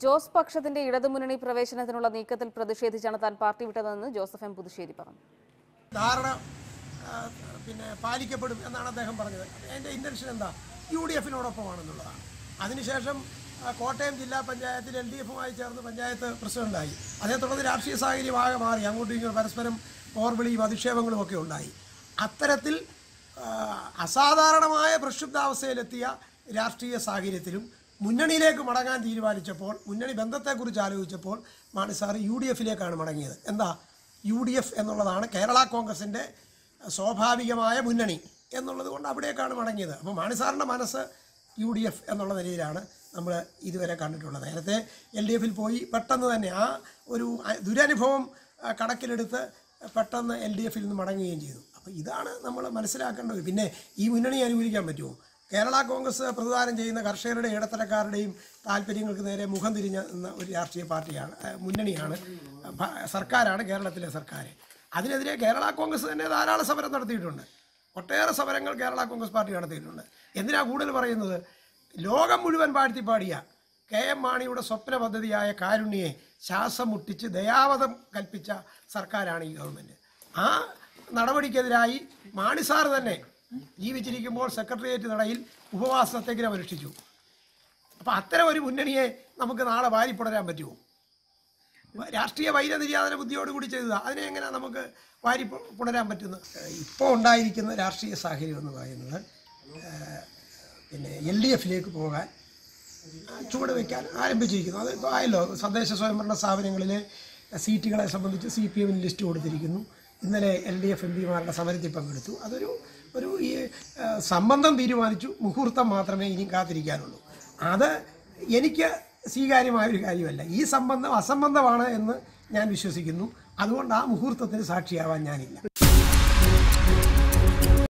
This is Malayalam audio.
ജോസ് പക്ഷത്തിന്റെ ഇടതുമുന്നണി പ്രവേശനത്തിനുള്ള നീക്കത്തിൽ പ്രതിഷേധിച്ചാണ് താൻ പാർട്ടി വിട്ടതെന്ന് ജോസഫ് എം പുതുശ്ശേരി പറഞ്ഞു ധാരണ ആ, പിന്നെ പാലിക്കപ്പെടും എന്നാണ് അദ്ദേഹം പറഞ്ഞത് എൻ്റെ ഇൻറ്റൻഷൻ എന്താ യു ഡി എഫിനോടൊപ്പമാണെന്നുള്ളതാണ് അതിനുശേഷം ആ, കോട്ടയം ജില്ലാ പഞ്ചായത്തിൽ എൽ ഡി എഫുമായി ചേർന്ന് പഞ്ചായത്ത് പ്രസിഡന്റായി അതേ തുടർന്ന് രാഷ്ട്രീയ സാഹചര്യം ആകെ മാറി അങ്ങോട്ടും ഇങ്ങോട്ടും പരസ്പരം പോർവിളിയും അധിക്ഷേപങ്ങളും ഒക്കെ ഉണ്ടായി അത്തരത്തിൽ ആ, അസാധാരണമായ പ്രക്ഷുബ്ധാവസ്ഥയിലെത്തിയ രാഷ്ട്രീയ സാഹചര്യത്തിലും മുന്നണിയിലേക്ക് മടങ്ങാൻ തീരുമാനിച്ചപ്പോൾ മുന്നണി ബന്ധത്തെക്കുറിച്ച് ആലോചിച്ചപ്പോൾ മാണി സാർ യു ഡി എഫിലേക്കാണ് മടങ്ങിയത് എന്താ യു ഡി എഫ് എന്നുള്ളതാണ് കേരള കോൺഗ്രസിൻ്റെ സ്വാഭാവികമായ മുന്നണി എന്നുള്ളത് കൊണ്ട് അവിടേക്കാണ് മടങ്ങിയത് അപ്പോൾ മാണി സാറിൻ്റെ മനസ്സ് യു ഡി എഫ് എന്നുള്ള നിലയിലാണ് നമ്മൾ ഇതുവരെ കണ്ടിട്ടുള്ളത് നേരത്തെ എൽ ഡി എഫിൽ പോയി പെട്ടെന്ന് തന്നെ ആ ഒരു അ- ദുരനുഭവം ആ, കണക്കിലെടുത്ത് പെട്ടെന്ന് എൽ ഡി എഫിൽ നിന്ന് മടങ്ങുകയും ചെയ്തു അപ്പോൾ ഇതാണ് നമ്മൾ മനസ്സിലാക്കേണ്ടത് പിന്നെ ഈ മുന്നണി അനുകൂലിക്കാൻ പറ്റുമോ കേരള കോൺഗ്രസ് പ്രതിദാനം ചെയ്യുന്ന കർഷകരുടെ ഇടത്തരക്കാരുടെയും താല്പര്യങ്ങൾക്ക് നേരെ മുഖം തിരിഞ്ഞ നിന്ന ഒരു രാഷ്ട്രീയ പാർട്ടിയാണ് ആ, മുന്നണിയാണ് ഭ- സർക്കാരാണ് കേരളത്തിലെ സർക്കാർ അതിനെതിരെ കേരള കോൺഗ്രസ് തന്നെ ധാരാളം സമരം നടത്തിയിട്ടുണ്ട് ഒട്ടേറെ സമരങ്ങൾ കേരള കോൺഗ്രസ് പാർട്ടി നടത്തിയിട്ടുണ്ട് എന്തിനാ കൂടുതൽ പറയുന്നത് ലോകം മുഴുവൻ പാഴ്ത്തിപ്പാടിയ കെ എം മാണിയുടെ സ്വപ്ന പദ്ധതിയായ കാരുണ്യെ ശ്വാസം മുട്ടിച്ച് ദയാവധം കൽപ്പിച്ച സർക്കാരാണ് ഈ ഗവൺമെൻറ് ആ നടപടിക്കെതിരായി മാണി സാർ തന്നെ ജീവിച്ചിരിക്കുമ്പോൾ സെക്രട്ടേറിയറ്റ് നടയിൽ ഉപവാസ സത്യാഗ്രഹം അനുഷ്ഠിച്ചു അപ്പോൾ അത്തരം ഒരു മുന്നണിയെ നമുക്ക് നാളെ വാരിപ്പുണരാൻ പറ്റുമോ രാഷ്ട്രീയ വൈരനിര്യാതന ബുദ്ധിയോടുകൂടി ചെയ്തത് അതിനെ എങ്ങനെ നമുക്ക് വാരി പു- പുണരാൻ പറ്റുന്നത് ഇപ്പോൾ ഉണ്ടായിരിക്കുന്ന രാഷ്ട്രീയ സാഹചര്യം എന്ന് പറയുന്നത് ഏഹ്, പിന്നെ എൽ ഡി എഫിലേക്ക് പോകാൻ ആ, ചുവട് വയ്ക്കാൻ ആരംഭിച്ചിരിക്കുന്നു അത് ഇപ്പോൾ ആയല്ലോ തദ്ദേശ സ്വയംഭരണ സ്ഥാപനങ്ങളിലെ സീറ്റുകളെ സംബന്ധിച്ച് സി പി എമ്മിന് ലിസ്റ്റ് കൊടുത്തിരിക്കുന്നു ഇന്നലെ എൽ ഡി എഫ് എം പിമാരുടെ സമരത്തിൽ പങ്കെടുത്തു അതൊരു ഒരു ഈ ആ, സംബന്ധം തീരുമാനിച്ചു മുഹൂർത്തം മാത്രമേ ഇനി കാത്തിരിക്കാനുള്ളൂ അത് എനിക്ക് സ്വീകാര്യമായ ഒരു കാര്യമല്ല ഈ സംബന്ധം അസംബന്ധമാണ് എന്ന് ഞാൻ വിശ്വസിക്കുന്നു അതുകൊണ്ട് ആ മുഹൂർത്തത്തിന് സാക്ഷിയാവാൻ ഞാനില്ല